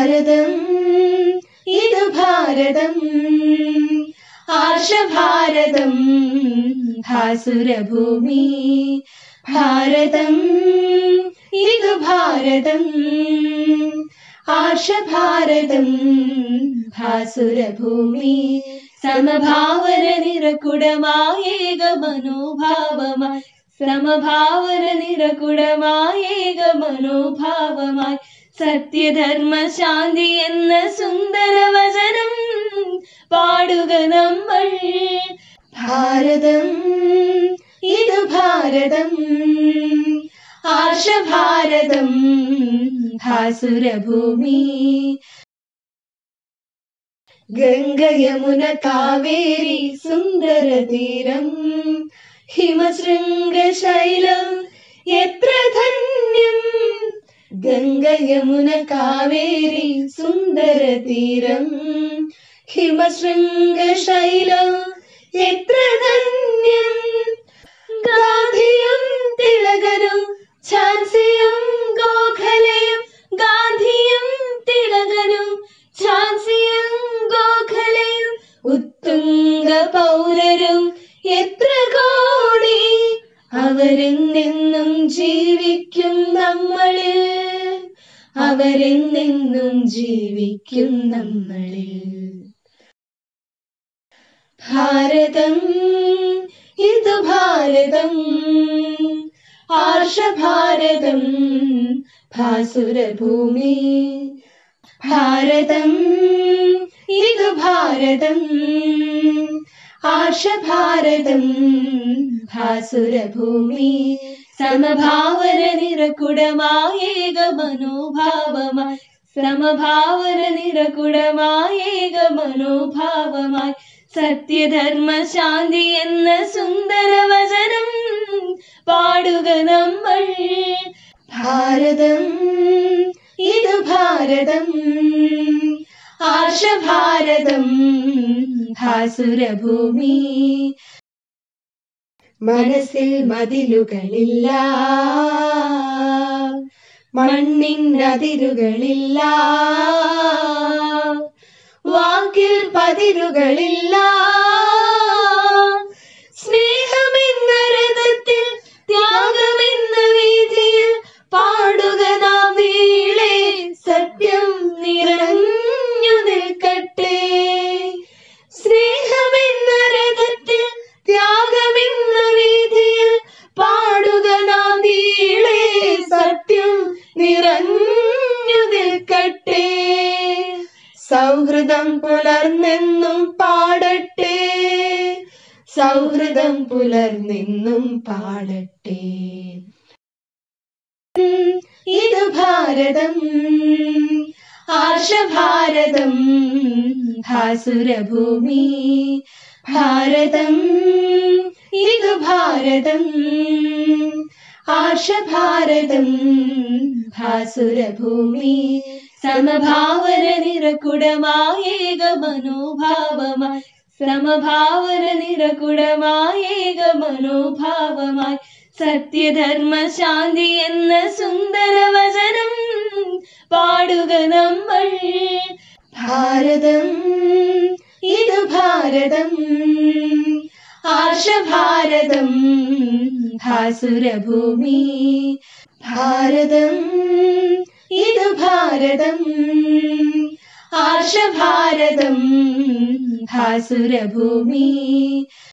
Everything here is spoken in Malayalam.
ഭാരതം ഇത് ഭാരതം ആർഷഭാരതം ഭാസുരഭൂമി ഭാരതം ഇത് ഭാരതം ആർഷഭാരതം ഭാസുരഭൂമി സമഭാവന നിറകുടമായേക മനോഭാവമായി സമഭാവന നിറകുടമായേക മനോഭാവമായി സത്യധർമ്മ ശാന്തി എന്ന സുന്ദര വചനം പാടുക നമ്മൾ ഭാരതം ഇത് ഭാരതം ആർഷഭാരതം ഭാസുരഭൂമി ഗംഗയമുന കാവേരി സുന്ദര തീരം ഹിമശൃംഗശൈലം എത്ര ധന്യം ഗംഗയമുന കാവേരി സുന്ദര തീരം ഹിമശൃംഗശൈലം എത്ര ധന്യം ഗാന്ധിയും തിലകനും ഝാൻസിയും ഗോഖലയും ഗാന്ധിയും തിലകനും ഝാൻസിയും ഗോഖലയും ഉത്തുംഗ പൗരരും എത്ര കോടി അവരിൽ നിന്നും ജീവിക്കും നമ്മളിൽ അവരിൽ നിന്നും ജീവിക്കും നമ്മളിൽ ഭാരതം ഇത് ഭാരതം ആർഷഭാരതം ഭാസുരഭൂമി ഭാരതം ഇത് ഭാരതം ആർഷഭാരതം ഭാസുരഭൂമി സമഭാവന നിറകുടമായേക മനോഭാവമായി സമഭാവന നിറകുടമായേക മനോഭാവമായി സത്യധർമ്മ ശാന്തി എന്ന സുന്ദര വചനം പാടുക നമ്മൾ ഭാരതം ഇത് ഭാരതം ആർഷഭാരതം ഭാസുരഭൂമി മനസ്സിൽ മതിലുകളില്ല മണ്ണിനതിരുകളില്ല വാക്കിൽ പതിരുകളില്ല സ്നേഹമെന്ന രഥത്തിൽ ത്യാഗമെന്ന വീതിയിൽ പാടുക നാം നീളെ സത്യം നിറഞ്ഞു നിൽക്കട്ടെ സ്നേഹമെന്ന രഥത്തിൽ ത്യാഗമെന്ന വീതിയിൽ പാടുക നാം നീളെ സത്യം നിറഞ്ഞു നിൽക്കട്ടെ സൗഹൃദം പുലർന്നെന്നും പാടട്ടെ സൗഹൃദം പുലർന്നെന്നും പാടട്ടെ ഇത് ഭാരതം ആർഷഭാരതം ഭാസുരഭൂമി ഭാരതം ഇത് ഭാരതം ആർഷഭാരതം ഭാസുരഭൂമി സമഭാവന നിറകുടമായേക മനോഭാവമായി സമഭാവന നിറകുടമായേക മനോഭാവമായി സത്യധർമ്മ ശാന്തി എന്ന സുന്ദര വചനം പാടുക നമ്മൾ ഭാരതം ഇത് ഭാരതം ആർഷഭാരതം ഭാസുരഭൂമി ഭാരതം ഇത് ഭാരതം ആർഷഭാരതം ഭാസുരഭൂമി